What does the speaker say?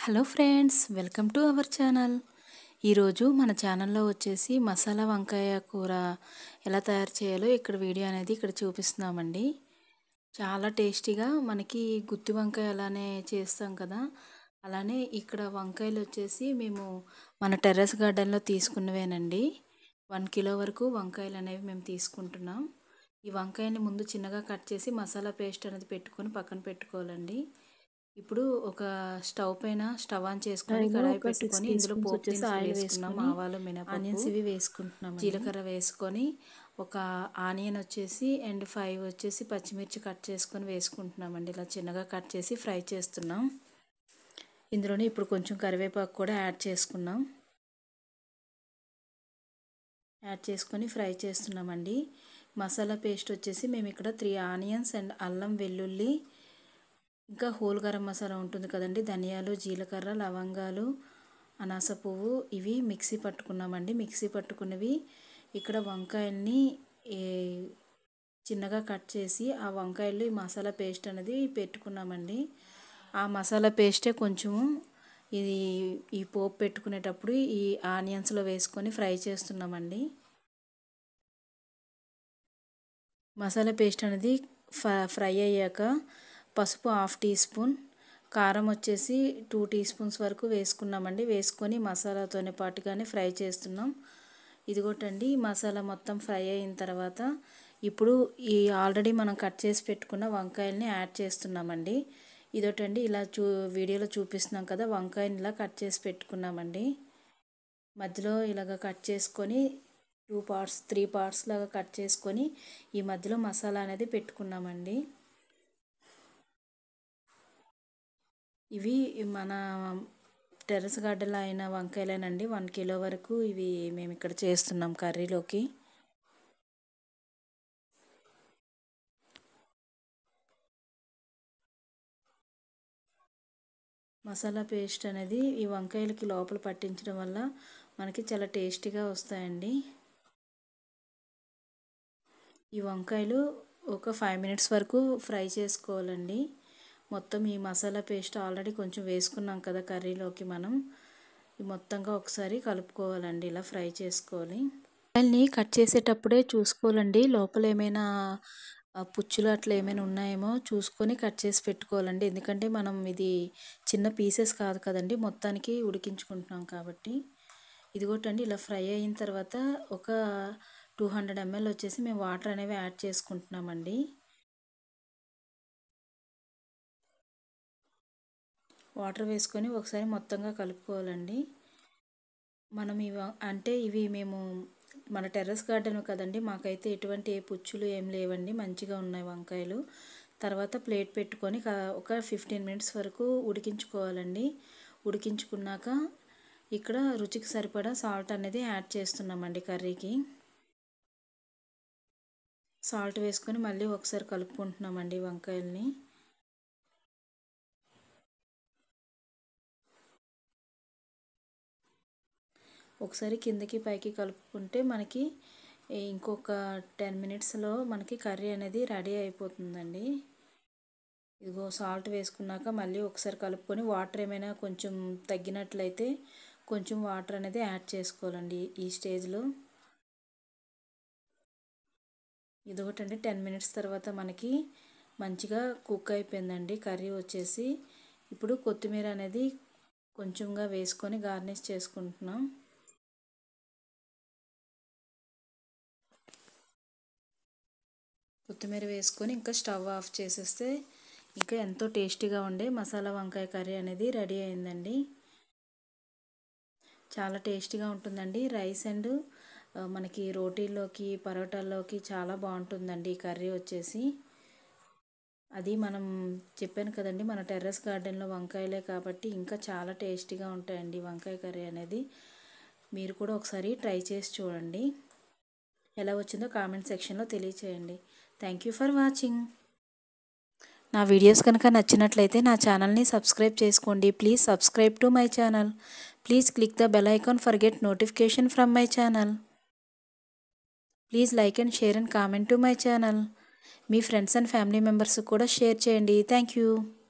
hello friends welcome to our channel ఈరోజు మన ఛానల్లో వచ్చేసి మసాలా వంకాయ కూర ఎలా తయారు చేయాలో ఇక్కడ వీడియో అనేది ఇక్కడ చూపిస్తున్నామండి చాలా టేస్టీగా మనకి గుత్తి వంకాయ అలానే చేస్తాం కదా అలానే ఇక్కడ వంకాయలు వచ్చేసి మేము మన టెర్రస్ గార్డెన్లో తీసుకున్నవేనండి వన్ కిలో వరకు వంకాయలు అనేవి మేము తీసుకుంటున్నాం ఈ వంకాయని ముందు చిన్నగా కట్ చేసి మసాలా పేస్ట్ అనేది పెట్టుకొని పక్కన పెట్టుకోవాలండి ఇప్పుడు ఒక స్టవ్ పైన స్టవ్ ఆన్ చేసుకొని దానిలో కడాయి ఒక పెట్టుకొని 6 ఇందులో teaspoons పోపు వచ్చేసి దినుసులు ఆయిల్ వేసుకున్నాం వేసుకొని ఆవాలు మినపప్పు ఆనియన్స్ ఇవి వేసుకుంటున్నాం జీలకర్ర వేసుకొని ఒక ఆనియన్ వచ్చేసి అండ్ ఫైవ్ వచ్చేసి పచ్చిమిర్చి కట్ చేసుకొని వేసుకుంటున్నామండి ఇలా చిన్నగా కట్ చేసి ఫ్రై చేస్తున్నాం ఇందులోనే ఇప్పుడు కొంచెం కరివేపాకు కూడా యాడ్ చేసుకున్నాం యాడ్ చేసుకొని ఫ్రై చేస్తున్నామండి మసాలా పేస్ట్ వచ్చేసి మేము ఇక్కడ త్రీ ఆనియన్స్ అండ్ అల్లం వెల్లుల్లి ఇంకా హోల్ గరం మసాలా ఉంటుంది కదండి ధనియాలు జీలకర్ర లవంగాలు అనాస పువ్వు ఇవి మిక్సీ పట్టుకున్నామండి మిక్సీ పట్టుకున్నవి ఇక్కడ వంకాయల్ని చిన్నగా కట్ చేసి ఆ వంకాయలు ఈ మసాలా పేస్ట్ అనేది పెట్టుకున్నామండి ఆ మసాలా పేస్టే కొంచెము ఇది ఈ పోపు పెట్టుకునేటప్పుడు ఈ ఆనియన్స్లో వేసుకొని ఫ్రై చేస్తున్నామండి మసాలా పేస్ట్ అనేది ఫ్రై అయ్యాక పసుపు హాఫ్ టీ స్పూన్ కారం వచ్చేసి టూ టీ స్పూన్స్ వరకు వేసుకున్నామండి వేసుకొని మసాలాతోనే పాటుగానే ఫ్రై చేస్తున్నాం ఇదిగోటండి మసాలా మొత్తం ఫ్రై అయిన తర్వాత ఇప్పుడు ఈ ఆల్రెడీ మనం కట్ చేసి పెట్టుకున్న వంకాయల్ని యాడ్ చేస్తున్నామండి ఇదోటండి ఇలా చూ వీడియోలో చూపిస్తున్నాం కదా వంకాయని ఇలా కట్ చేసి పెట్టుకున్నామండి మధ్యలో ఇలాగ కట్ చేసుకొని టూ పార్ట్స్ త్రీ పార్ట్స్ లాగా కట్ చేసుకొని ఈ మధ్యలో మసాలా అనేది పెట్టుకున్నామండి ఇవి మన టెర్రస్ గార్డెన్లో అయిన వంకాయలేనండి వన్ కిలో వరకు ఇవి మేము ఇక్కడ చేస్తున్నాం కర్రీలోకి మసాలా పేస్ట్ అనేది ఈ వంకాయలకి లోపల పట్టించడం వల్ల మనకి చాలా టేస్టీగా వస్తాయండి ఈ వంకాయలు ఒక ఫైవ్ మినిట్స్ వరకు ఫ్రై చేసుకోవాలండి మొత్తం ఈ మసాలా పేస్ట్ ఆల్రెడీ కొంచెం వేసుకున్నాం కదా కర్రీలోకి మనం మొత్తంగా ఒకసారి కలుపుకోవాలండి ఇలా ఫ్రై చేసుకోవాలి వంకాయల్ని కట్ చేసేటప్పుడే చూసుకోవాలండి లోపల ఏమైనా పుచ్చులు అట్లా ఏమైనా ఉన్నాయేమో చూసుకొని కట్ చేసి పెట్టుకోవాలండి ఎందుకంటే మనం ఇది చిన్న పీసెస్ కాదు కదండి మొత్తానికి ఉడికించుకుంటున్నాం కాబట్టి ఇదిగోటండి ఇలా ఫ్రై అయిన తర్వాత ఒక టూ హండ్రెడ్ ఎంఎల్ వచ్చేసి మేము వాటర్ అనేవి యాడ్ చేసుకుంటున్నామండి వాటర్ వేసుకొని ఒకసారి మొత్తంగా కలుపుకోవాలండి మనం ఇవి అంటే ఇవి మేము మన టెర్రస్ గార్డెన్ కదండి మాకైతే ఎటువంటి ఏ పుచ్చులు ఏం లేవండి మంచిగా ఉన్నాయి వంకాయలు తర్వాత ప్లేట్ పెట్టుకొని ఒక ఫిఫ్టీన్ మినిట్స్ వరకు ఉడికించుకోవాలండి ఉడికించుకున్నాక ఇక్కడ రుచికి సరిపడా సాల్ట్ అనేది యాడ్ చేస్తున్నామండి కర్రీకి సాల్ట్ వేసుకొని మళ్ళీ ఒకసారి కలుపుకుంటున్నామండి వంకాయల్ని ఒకసారి కిందకి పైకి కలుపుకుంటే మనకి ఇంకొక టెన్ మినిట్స్లో మనకి కర్రీ అనేది రెడీ అయిపోతుందండి ఇదిగో సాల్ట్ వేసుకున్నాక మళ్ళీ ఒకసారి కలుపుకొని వాటర్ ఏమైనా కొంచెం తగ్గినట్లయితే కొంచెం వాటర్ అనేది యాడ్ చేసుకోవాలండి ఈ స్టేజ్లో ఇదొకటండి టెన్ మినిట్స్ తర్వాత మనకి మంచిగా కుక్ అయిపోయిందండి కర్రీ వచ్చేసి ఇప్పుడు కొత్తిమీర అనేది కొంచెంగా వేసుకొని గార్నిష్ చేసుకుంటున్నాం కొత్తిమీర వేసుకొని ఇంకా స్టవ్ ఆఫ్ చేసేస్తే ఇంకా ఎంతో టేస్టీగా ఉండే మసాలా వంకాయ కర్రీ అనేది రెడీ అయిందండి చాలా టేస్టీగా ఉంటుందండి రైస్ అండ్ మనకి రోటీల్లోకి పరోటాల్లోకి చాలా బాగుంటుందండి ఈ కర్రీ వచ్చేసి అది మనం చెప్పాను కదండి మన టెర్రస్ గార్డెన్లో వంకాయలే కాబట్టి ఇంకా చాలా టేస్టీగా ఉంటాయండి వంకాయ కర్రీ అనేది మీరు కూడా ఒకసారి ట్రై చేసి చూడండి ఎలా వచ్చిందో కామెంట్ సెక్షన్లో తెలియచేయండి థ్యాంక్ యూ ఫర్ వాచింగ్ నా వీడియోస్ కనుక నచ్చినట్లయితే నా ఛానల్ని సబ్స్క్రైబ్ చేసుకోండి please subscribe to my channel please click the bell icon for get notification from my channel please like and share and comment to my channel మీ friends and family members కూడా share చేయండి thank you